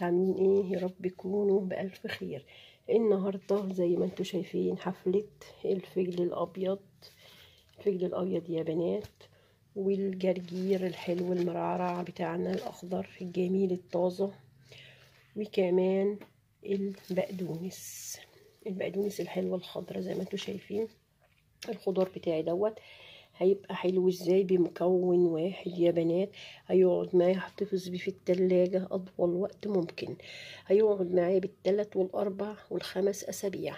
عاملين ايه يا رب يكونوا بألف خير النهاردة زي ما انتوا شايفين حفلة الفجل الأبيض الفجل الأبيض يا بنات والجرجير الحلو المرعرع بتاعنا الأخضر الجميل الطازة وكمان البقدونس البقدونس الحلوة الخضرة زي ما انتوا شايفين الخضار بتاعي دوت هيبقى حلو ازاي بمكون واحد يا بنات هيقعد معايا احتفظ بيه في التلاجة اطول وقت ممكن هيقعد معايا بالتلات والاربع والخمس اسابيع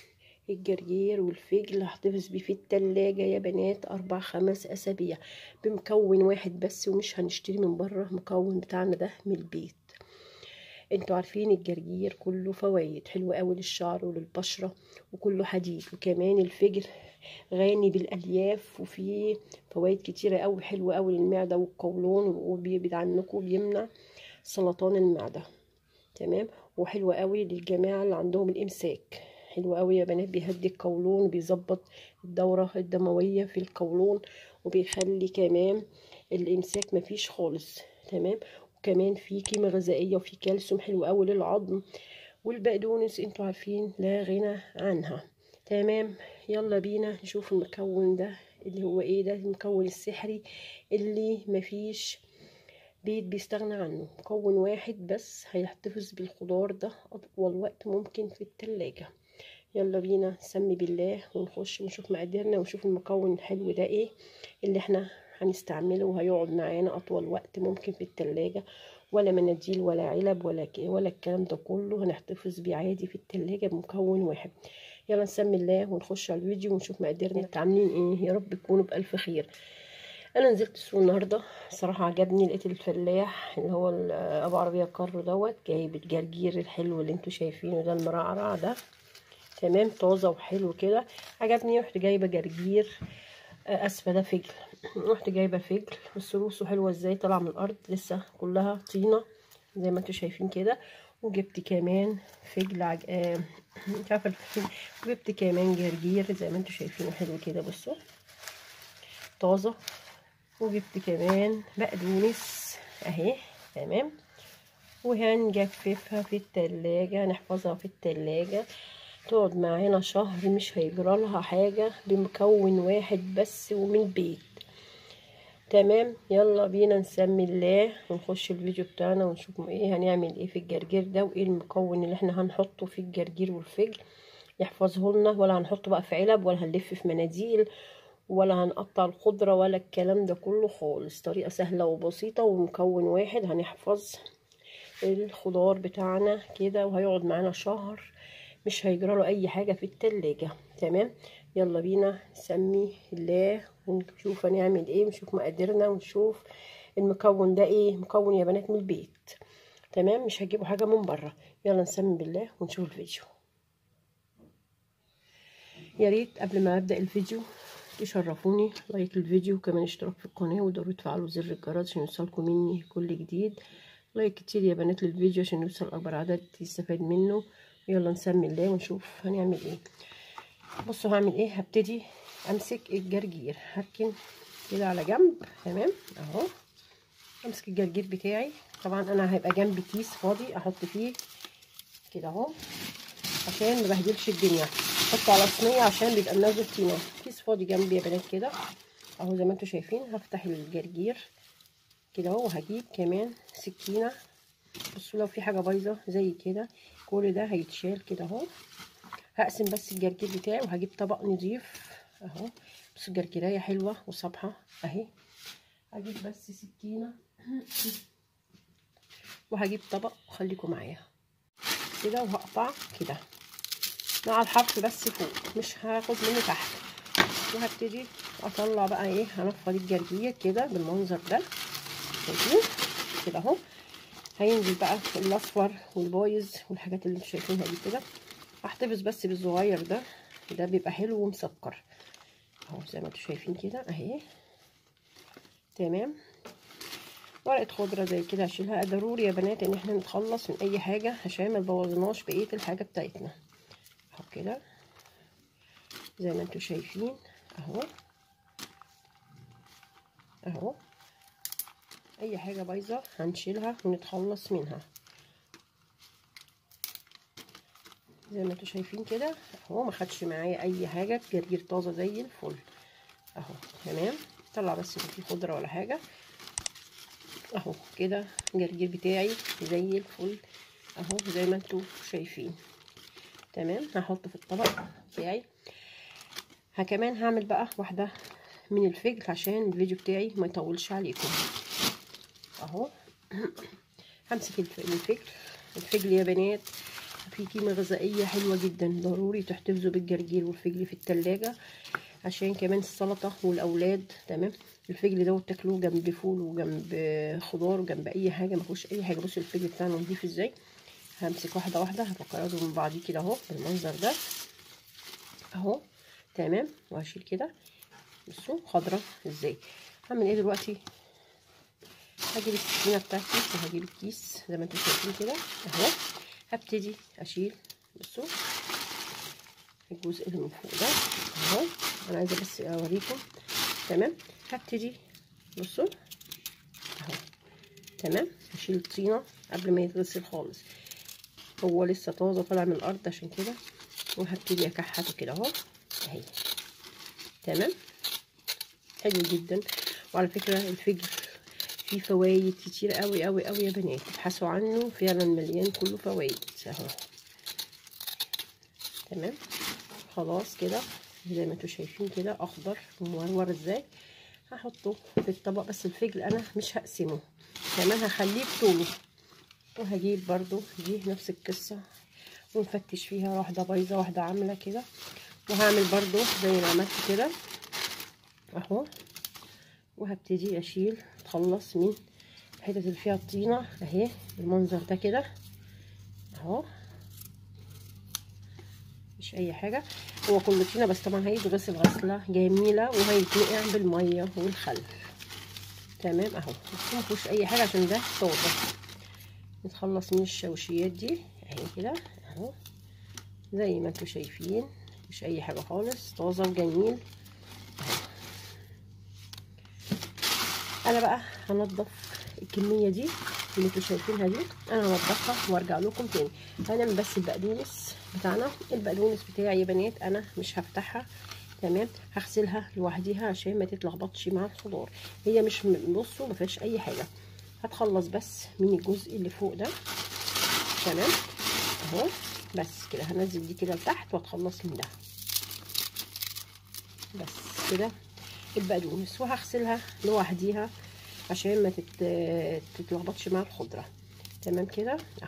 الجرجير والفجل هحتفظ بيه في التلاجة يا بنات أربع خمس أسابيع بمكون واحد بس ومش هنشتري من بره مكون بتاعنا ده من البيت انتوا عارفين الجرجير كله فوايد حلو قوي للشعر وللبشرة وكله حديد وكمان الفجل غني بالالياف وفيه فوائد كتيره قوي حلوه قوي للمعده والقولون وبيبعد عنكم بيمنع سرطان المعده تمام وحلو قوي للجماعه اللي عندهم الامساك حلو قوي يا بنات بيهدي القولون وبيظبط الدوره الدمويه في القولون وبيخلي كمان الامساك مفيش خالص تمام وكمان في قيمه غذائيه وفي كالسيوم حلو قوي للعظم والبقدونس انتوا عارفين لا غنى عنها تمام يلا بينا نشوف المكون ده اللي هو ايه ده المكون السحري اللي مفيش بيت بيستغنى عنه مكون واحد بس هيحتفظ بالخضار ده اطول وقت ممكن في التلاجة يلا بينا نسمي بالله ونخش ونشوف مقاديرنا ونشوف المكون الحلو ده ايه اللي احنا هنستعمله وهيقعد معانا اطول وقت ممكن في التلاجة ولا مناديل ولا علب ولا ولا الكلام ده كله هنحتفظ بيه عادي في التلاجة بمكون واحد يلا نسمي الله ونخش على الفيديو ونشوف مقاديرنا عاملين ايه يا رب تكونوا بألف خير انا نزلت السوق النهارده صراحه عجبني لقيت الفلاح اللي هو ابو عربيه كارو دوت جايب الجرجير الحلو اللي انتوا شايفينه ده المرعرع ده تمام طازه وحلو كده عجبني رحت جايبه جرجير اسفه ده فجل رحت جايبه فجل بس روسه حلوه ازاي طالعه من الارض لسه كلها طينه زي ما انتوا شايفين كده وجبت كمان فجل عج... آه مش عارفه الفجل وجبت كمان جرجير زي ما انتوا شايفينه حلو كده بصوا طازه وجبت كمان بقدونس اهي تمام وهنجففها في التلاجة نحفظها في التلاجة تقعد معانا شهر مش هيجرالها حاجة بمكون واحد بس ومن البيت تمام يلا بينا نسمي الله ونخش الفيديو بتاعنا ونشوف ايه هنعمل ايه في الجرجير ده وايه المكون اللي احنا هنحطه في الجرجير والفجل يحفظه لنا ولا هنحطه بقى في علب ولا هنلف في مناديل ولا هنقطع الخضرة ولا الكلام ده كله خالص طريقة سهلة وبسيطة ومكون واحد هنحفظ الخضار بتاعنا كده وهيقعد معانا شهر مش هيجراله اي حاجة في التلاجة تمام يلا بينا نسمي الله ونشوف هنعمل ايه ونشوف مقاديرنا ونشوف المكون ده ايه مكون يا بنات من البيت تمام مش هجيبوا حاجة من بره يلا نسمي بالله ونشوف الفيديو يا ريت قبل ما ابدا الفيديو تشرفوني لايك الفيديو وكمان اشتراك في القناه وضروري تفعلوا زر الجرس عشان يوصلكم مني كل جديد لايك كتير يا بنات للفيديو عشان يوصل اكبر عدد يستفاد منه يلا نسمي الله ونشوف هنعمل ايه بصوا هعمل ايه هبتدي امسك الجرجير هركن كده على جنب تمام اهو امسك الجرجير بتاعي طبعا انا هيبقى جنبي كيس فاضي احط فيه كده اهو عشان ما بهدلش الدنيا احطه على صينيه عشان بيبقى منزل طينه كيس فاضي جنبي يا بنات كده اهو زي ما انتوا شايفين هفتح الجرجير كده اهو وهجيب كمان سكينه بصوا لو في حاجه بايظه زي كده كل ده هيتشال كده اهو هقسم بس الجرجير بتاعي وهجيب طبق نضيف اهو بصوا الجرجيرايه حلوه وصبحه اهي هجيب بس سكينه وهجيب طبق وخليكم معايا كده وهقطع كده مع الحرف بس فوق مش هاخد منه تحت وهبتدي اطلع بقى ايه هنفض الجرجير كده بالمنظر ده شايفين كده اهو هينزل بقى الاصفر والبايظ والحاجات اللي انتوا شايفينها دي كده هحتفظ بس بالصغير ده ده بيبقى حلو ومسكر اهو زي ما انتوا شايفين كده اهي تمام ورقه خضره زي كده هشيلها ضروري يا بنات ان احنا نتخلص من اي حاجه عشان ما نبوظناش بقيه الحاجه بتاعتنا اهو كده زي ما انتوا شايفين اهو اهو اي حاجه بايظه هنشيلها ونتخلص منها زي ما انتوا شايفين كده اهو ما خدش معايا اي حاجه الجرجير طازه زي الفل اهو تمام طلع بس اللي فيه خضره ولا حاجه اهو كده الجرجير بتاعي زي الفل اهو زي ما انتوا شايفين تمام هحطه في الطبق بتاعي ها كمان هعمل بقى واحده من الفجل عشان الفيديو بتاعي ما يطولش عليكم اهو همسك الفجل الفجل يا بنات فيه قيمه غذائيه حلوه جدا ضروري تحتفظوا بالجرجير والفجل في التلاجة عشان كمان السلطه والاولاد تمام الفجل دوت تاكلوه جنب فول وجنب خضار وجنب اي حاجه ما فيهوش اي حاجه بصوا الفجل بتاعنا نضيف ازاي همسك واحده واحده هفكرهم من بعضيه كده اهو بالمنظر ده اهو تمام وهشيل كده بصوا خضره ازاي هعمل ايه دلوقتي هجيب السكينه بتاعتي وهجيب الكيس زي ما انتم شايفين كده اهو هبتدي اشيل بصوا الجزء اللي من فوق ده اهو انا عايزه بس اوريكم تمام هبتدي بصوا اهو تمام هشيل الطينه قبل ما يتغسل خالص هو لسه طازه طالع من الارض عشان كده وهبتدي اكحته كده اهو اهي تمام حلو جدا وعلى فكره الفجر فيه فوايد كتير قوي قوي قوي يا بنات ابحثوا عنه فعلا مليان كله فوايد اهو تمام خلاص كده زي ما انتوا شايفين كده اخضر ومورور ازاي هحطه في الطبق بس الفجل انا مش هقسمه كمان هخليه بطوله وهجيب برضو دي نفس القصة ونفتش فيها واحدة بايظة واحدة عاملة كده وهعمل برضو زي ما عملت كده اهو وهبتدي اشيل اتخلص من الحتت اللي فيها الطينة اهي بالمنظر ده كده اهو مش اي حاجة هو كله طينة بس طبعا هيتغسل غسلة جميلة وهيتنقع بالمية والخل تمام اهو بس مفيهوش اي حاجة عشان ده طازة نتخلص من الشوشيات دي اهي كده اهو زي ما انتوا شايفين مش اي حاجه خالص طازه وجميل اهو انا بقى هنضف الكميه دي اللي انتوا شايفينها دي انا هنضفها وارجع لكم تاني هنعمل بس البقدونس بتاعنا البقدونس بتاعي يا بنات انا مش هفتحها تمام هغسلها لوحديها عشان ما تتلخبطش مع الخضار هي مش بصوا ما فيهاش اي حاجه هتخلص بس من الجزء اللي فوق ده تمام اهو بس كده هنزل دي كده لتحت واتخلص من ده بس كده البقدونس وهغسلها لوحديها عشان ما تتلخبطش مع الخضره تمام كده اهو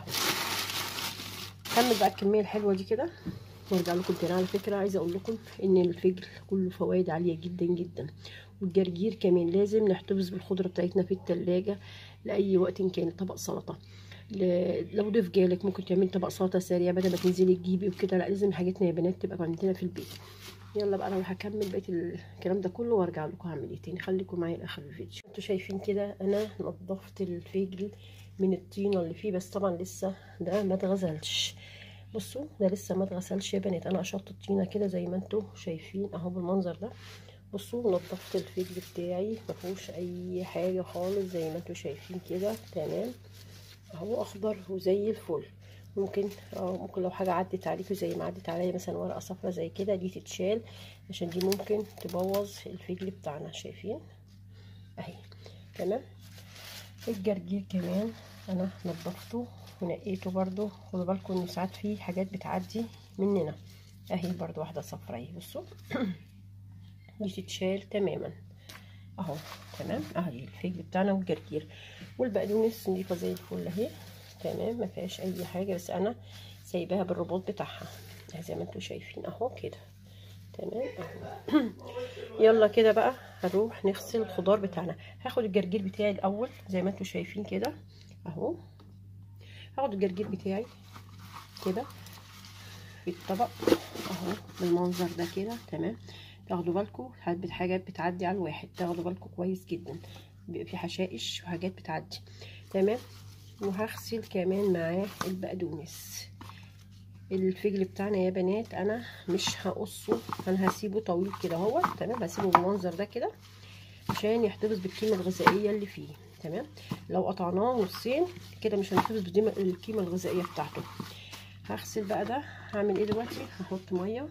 كمل بقى الكميه الحلوه دي كده وارجع لكم تاني على فكره عايزه اقول لكم ان الفجل كله فوائد عاليه جدا جدا والجرجير كمان لازم نحتفظ بالخضره بتاعتنا في التلاجة لاي وقت كان طبق سلطه لو ضيف جالك ممكن تعملي طبق سلطه سريع بدل ما تنزلي تجيبي وكده لا لازم حاجتنا يا بنات تبقى عندنا في البيت يلا بقى انا هكمل بقيه الكلام ده كله وارجع لكم هعمل ايه تاني خليكم معايا لاخر الفيديو انتوا شايفين كده انا نضفت الفجل من الطينه اللي فيه بس طبعا لسه ده ما اتغسلش بصوا ده لسه ما اتغسلش يا بنات انا قشرت الطينه كده زي ما انتوا شايفين اهو بالمنظر ده بصوا نضفت الفجل بتاعي ما فيهوش اي حاجه خالص زي ما انتوا شايفين كده تمام اهو اخضر وزي الفل ممكن اه ممكن لو حاجه عدت عليكم زي ما عدت عليا مثلا ورقه صفرا زي كده دي تتشال عشان دي ممكن تبوظ الفجل بتاعنا شايفين اهي تمام الجرجير كمان انا نضفته ونقيته برضو خدوا بالكم ان ساعات في حاجات بتعدي مننا اهي برضو واحده صفرا اهي بصوا دي تتشال تماما اهو تمام اهي الفجل بتاعنا والجرجير والبقدونس نضيفه زي الفل اهي تمام ما فيهاش اي حاجه بس انا سايباها بالرباط بتاعها زي ما انتم شايفين اهو كده تمام اهو يلا كده بقى هنروح نغسل الخضار بتاعنا هاخد الجرجير بتاعي الاول زي ما انتم شايفين كده اهو هاخد الجرجير بتاعي كده في الطبق اهو بالمنظر ده كده تمام تاخدوا بالكم حاجات بتعدي على الواحد تاخدوا بالكم كويس جدا بيبقى في حشائش وحاجات بتعدي تمام وهغسل كمان معاه البقدونس الفجل بتاعنا يا بنات انا مش هقصه انا هسيبه طويل كده اهو تمام هسيبه بالمنظر ده كده عشان يحتفظ بالقيمه الغذائيه اللي فيه تمام لو قطعناه نصين كده مش هنحتفظ بالقيمه الغذائيه بتاعته هغسل بقى ده هعمل ايه دلوقتي هحط ميه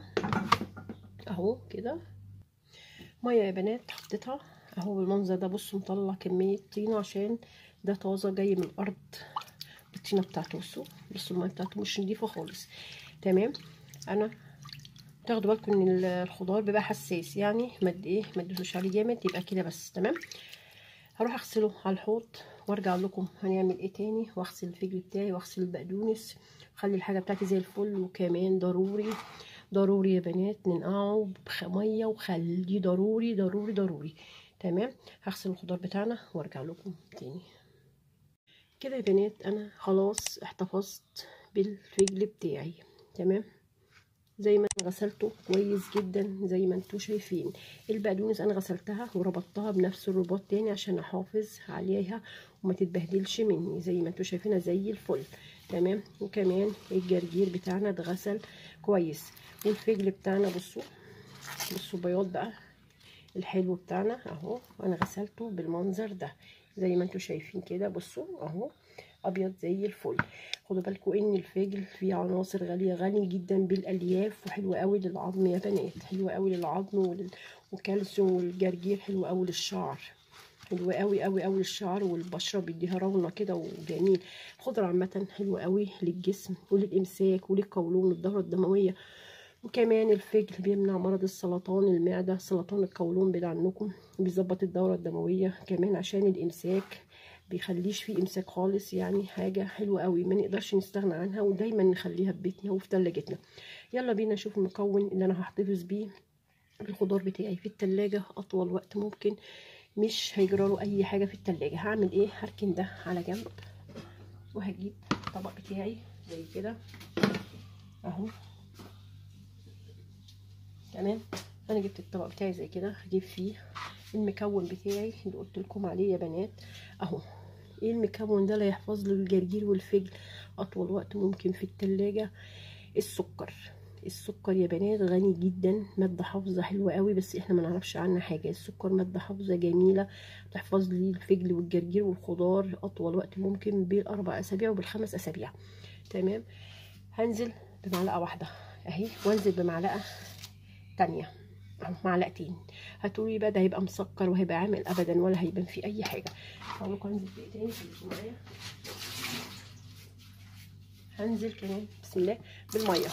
اهو كده ميه يا بنات حطيتها اهو بالمنظر ده بصوا مطلع كميه طينه عشان ده طازه جاي من الارض الطينه بتاعته بصوا بصوا الميه بتاعته مش نضيفه خالص تمام انا تاخدوا بالكم ان الخضار بيبقى حساس يعني مد ايه ما تدوسوش عليه جامد يبقى كده بس تمام هروح اغسله على الحوض وارجع لكم هنعمل ايه تاني واغسل الفجل بتاعي واغسل البقدونس خلي الحاجه بتاعتي زي الفل وكمان ضروري ضروري يا بنات ننقعه بميه وخل دي ضروري ضروري ضروري تمام هغسل الخضار بتاعنا وارجع لكم تاني كده يا بنات انا خلاص احتفظت بالفجل بتاعي تمام زي ما غسلته كويس جدا زي ما انتوا شايفين البقدونس انا غسلتها وربطتها بنفس الرباط تاني عشان احافظ عليها وما تتبهدلش مني زي ما انتوا شايفينها زي الفل تمام وكمان الجرجير بتاعنا اتغسل كويس والفجل بتاعنا بصوا بصوا بياض بقى الحلو بتاعنا اهو انا غسلته بالمنظر ده زي ما انتوا شايفين كده بصوا اهو ابيض زي الفل خدوا بالكم ان الفجل فيه عناصر غاليه غني جدا بالالياف وحلو قوي للعظم يا بنات حلو قوي للعظم ولل... وكالسيوم والجرجير حلو قوي للشعر حلو قوي قوي قوي للشعر والبشره بيديها رونق كده وجميل خضره عامه حلوه قوي للجسم وللامساك وللقولون والدوره الدمويه وكمان الفجل بيمنع مرض السرطان المعده سرطان القولون بعيد عنكم بيظبط الدوره الدمويه كمان عشان الامساك بيخليش فيه امساك خالص يعني حاجه حلوه قوي ما نقدرش نستغنى عنها ودايما نخليها في بيتنا وفي ثلاجتنا يلا بينا نشوف المكون اللي انا هحتفظ بيه الخضار بتاعي في التلاجة اطول وقت ممكن مش هيجراله اي حاجه في التلاجة هعمل ايه هركن ده على جنب وهجيب الطبق بتاعي زي كده اهو تمام انا جبت الطبق بتاعي زي كده هجيب فيه المكون بتاعي اللي قلت لكم عليه يا بنات اهو ايه المكون ده اللي هيحفظ له الجرجير والفجل اطول وقت ممكن في التلاجة السكر السكر يا بنات غني جدا ماده حافظه حلوه قوي بس احنا ما نعرفش عنها حاجه السكر ماده حافظه جميله تحفظ لي الفجل والجرجير والخضار اطول وقت ممكن بالاربع اسابيع وبالخمس اسابيع تمام هنزل بمعلقه واحده اهي وانزل بمعلقه تانية أو معلقتين هتقولي بقى ده هيبقى مسكر وهيبقى عامل ابدا ولا هيبان فيه اي حاجه هقول لكم هنزل بايه تاني خليكم معايا هنزل كمان بسم الله بالميه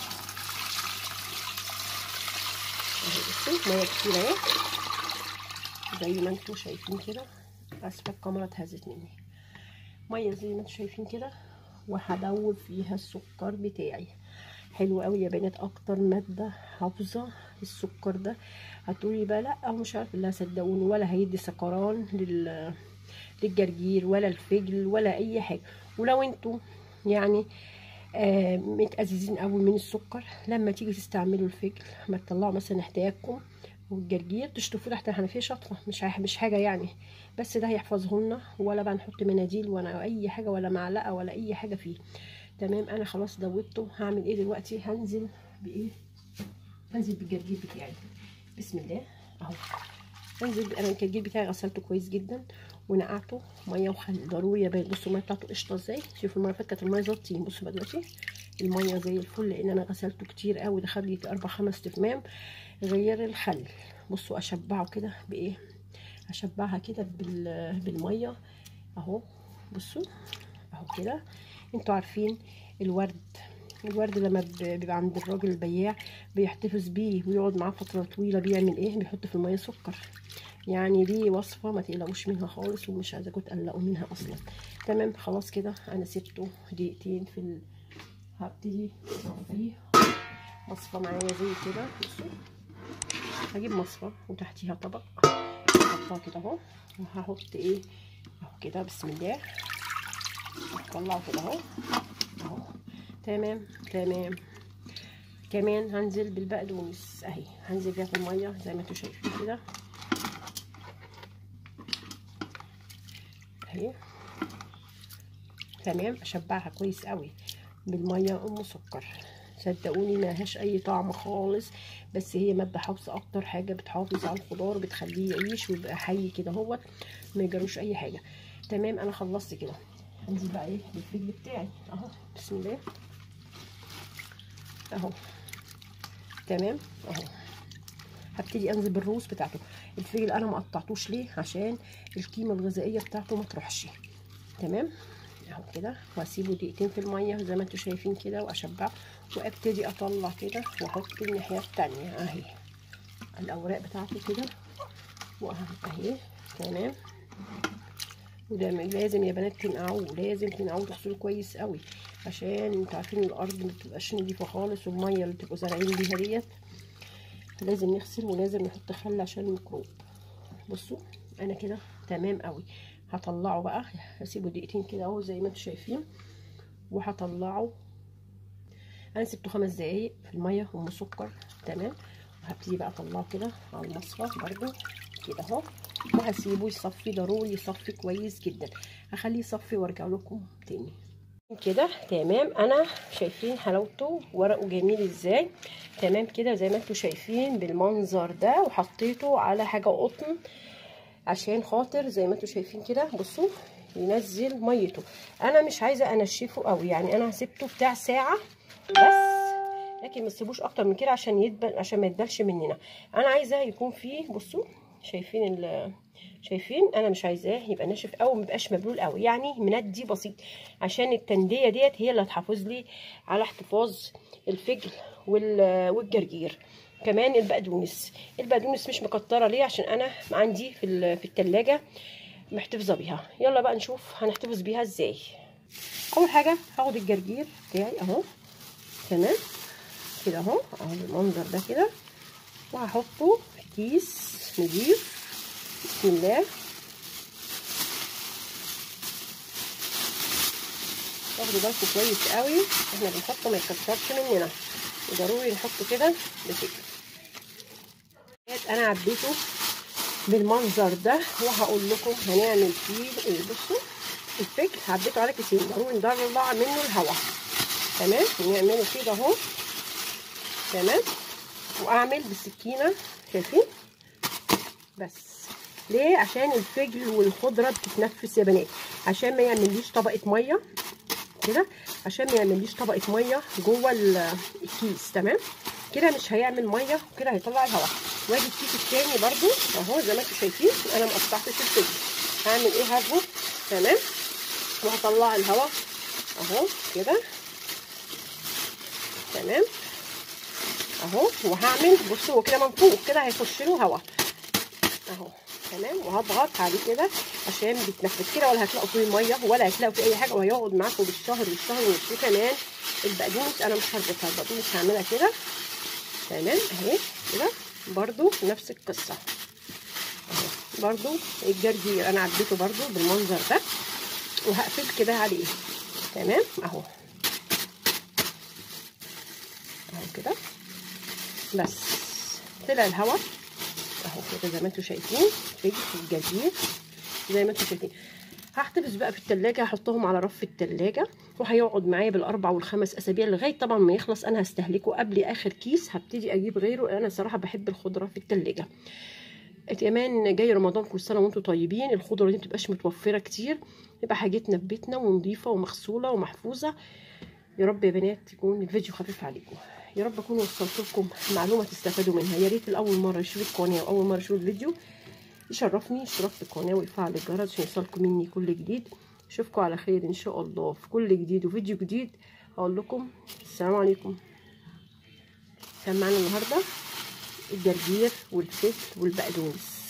اهي بصوا ميه كتير اهي زي ما انتم شايفين كده اسفه الكاميرا اتهزت مني ميه زي ما انتم شايفين كده وهدوب فيها السكر بتاعي حلو قوي يا بنات اكتر ماده حافظه السكر ده هتقولي بقى لا مش عارفه لا صدقوني ولا هيدي سكران لل للجرجير ولا الفجل ولا اي حاجه ولو انتوا يعني آه متأززين قوي من السكر لما تيجي تستعملوا الفجل ما تطلعوا مثلا احتياجكم والجرجير تشطفوه تحت الحنفيه شطفه مش مش حاجه يعني بس ده هيحفظه لنا ولا بقى نحط مناديل ولا اي حاجه ولا معلقه ولا اي حاجه فيه تمام انا خلاص دوبته هعمل ايه دلوقتي هنزل بايه هنزل بالجرجير بتاعي بسم الله اهو هنزل انا الجرجير بتاعي غسلته كويس جدا ونقعته ميه وخل ضروري يا بنات بصوا الميه بتاعته قشطه ازاي شوفوا المره اللي فاتت كانت الميه زلطين بصوا بقى دلوقتي الميه زي الفل لان انا غسلته كتير قوي ده خد لي اربع خمس تفمام غير الخل بصوا اشبعه كده بايه اشبعها كده بالميه اهو بصوا اهو كده انتوا عارفين الورد الورد لما بيبقى عند الراجل البياع بيحتفظ بيه ويقعد معاه فتره طويله بيعمل ايه بيحط في الميه سكر يعني دي وصفه ما تقلقوش منها خالص ومش عايزاكم تقلقوا منها اصلا تمام خلاص كده انا سبته دقيقتين في ال... هبتدي اصفيه مصفى معايا زي كده بصوا هجيب مصفى وتحتيها طبق احطها كده اهو وهحط ايه اهو كده بسم الله اطلعه كده اهو اهو تمام تمام كمان هنزل بالبقدونس اهي هنزل بيها في الميه زي ما انتوا شايفين كده اهي تمام اشبعها كويس قوي بالميه ام سكر صدقوني ملهاش اي طعم خالص بس هي ماده حافظه اكتر حاجه بتحافظ على الخضار بتخليه يعيش ويبقى حي كده اهوت ما يجروش اي حاجه تمام انا خلصت كده هنزل بقى ايه بالفجل بتاعي اهو بسم الله اهو تمام اهو هبتدي انزل بالروز بتاعته الفجل انا ما قطعتوش ليه عشان القيمه الغذائيه بتاعته ما تروحش تمام اهو كده واسيبه دقيقتين في الميه زي ما انتم شايفين كده واشبعه وابتدي اطلع كده واحط الناحيه التانية اهي الاوراق بتاعته كده واهي تمام وده لازم يا بنات تنقعوه لازم تنقعوه تغسلوه كويس قوي عشان انتوا عارفين الارض ما بتبقاش نضيفه خالص والميه اللي بتبقوا زارعين بيها ديت لازم نغسل ولازم نحط خل عشان الميكروب بصوا انا كده تمام قوي هطلعه بقى هسيبه دقيقتين كده اهو زي ما انتم شايفين وهطلعه انا سبته خمس دقايق في الميه ام سكر تمام وهبتدي بقى اطلعه كده على المصفى برده كده اهو وهسيبه يصفي ضروري يصفي كويس جدا هخليه يصفي وارجع لكم تاني كده تمام انا شايفين حلاوته ورقه جميل ازاي تمام كده زي ما انتم شايفين بالمنظر ده وحطيته على حاجه قطن عشان خاطر زي ما انتم شايفين كده بصوا ينزل ميته انا مش عايزه انشفه قوي يعني انا سبته بتاع ساعه بس لكن ما تسيبوش اكتر من كده عشان يدبل عشان ما يدبلش مننا انا عايزاه يكون فيه بصوا شايفين ال شايفين انا مش عايزاه يبقى ناشف قوي ما يبقاش مبلول قوي يعني مندي بسيط عشان التنديه ديت هي اللي هتحافظ لي على احتفاظ الفجل والجرجير كمان البقدونس البقدونس مش مكتره ليه عشان انا عندي في في التلاجة محتفظه بيها يلا بقى نشوف هنحتفظ بيها ازاي اول حاجه هاخد الجرجير بتاعي اهو تمام كده اهو اهو بالمنظر ده كده وهحطه في كيس نضيف بسم الله واخدوا بالكم كويس قوي احنا بنحطه ما يكسرش مننا وضروري نحطه كده بفكر انا عبيته بالمنظر ده وهقول لكم هنعمل فيه ايه بصوا الفكر عبيته على كيسين ضروري نطلع منه الهواء تمام ونعمله كده اهو تمام واعمل بالسكينه شايفين بس ليه عشان الفجل والخضره بتتنفس يا بنات عشان ما يعمليش طبقه ميه كده عشان ما يعمليش طبقه ميه جوه الكيس تمام كده مش هيعمل ميه وكده هيطلع الهواء واجي الكيس التاني برده اهو زي ما انتم شايفين انا ما قطعتش الفجل هعمل ايه هاخده تمام وهطلع الهواء اهو كده تمام اهو وهعمل بصوا هو كده منفوخ كده هيخش له هواء اهو تمام وهضغط عليه كده عشان بيتنفس كده ولا هتلاقوا فيه ميه ولا هتلاقوا فيه اي حاجه وهيقعد معاكم بالشهر والشهر ونص كمان البقدونس انا مش هربطها البقدونس هعملها كده تمام اهي كده برده نفس القصه اهو برده الجرجير انا عديته برده بالمنظر ده وهقفل كده عليه تمام اهو اهو كده بس طلع الهواء اهو كده زي ما انتم شايفين فجل الجرجير زي ما انتم شايفين هحتفظ بقى في التلاجة هحطهم على رف التلاجة وهيقعد معايا بالاربع والخمس اسابيع لغايه طبعا ما يخلص انا هستهلكه قبل اخر كيس هبتدي اجيب غيره انا صراحه بحب الخضره في التلاجة كمان جاي رمضان كل سنه وانتم طيبين الخضره دي متبقاش متوفره كتير يبقى حاجتنا في بيتنا ونظيفه ومغسوله ومحفوظه يا رب يا بنات يكون الفيديو خفيف عليكم يا رب اكون وصلت لكم معلومه تستفادوا منها يا ريت الاول مره يشوف القناه واول مره يشوف الفيديو يشرفني اشتراك في القناه ويفعل الجرس عشان يوصلكم مني كل جديد اشوفكم على خير ان شاء الله في كل جديد وفيديو جديد هقول لكم السلام عليكم كان معانا النهارده الجرجير والفلفل والبقدونس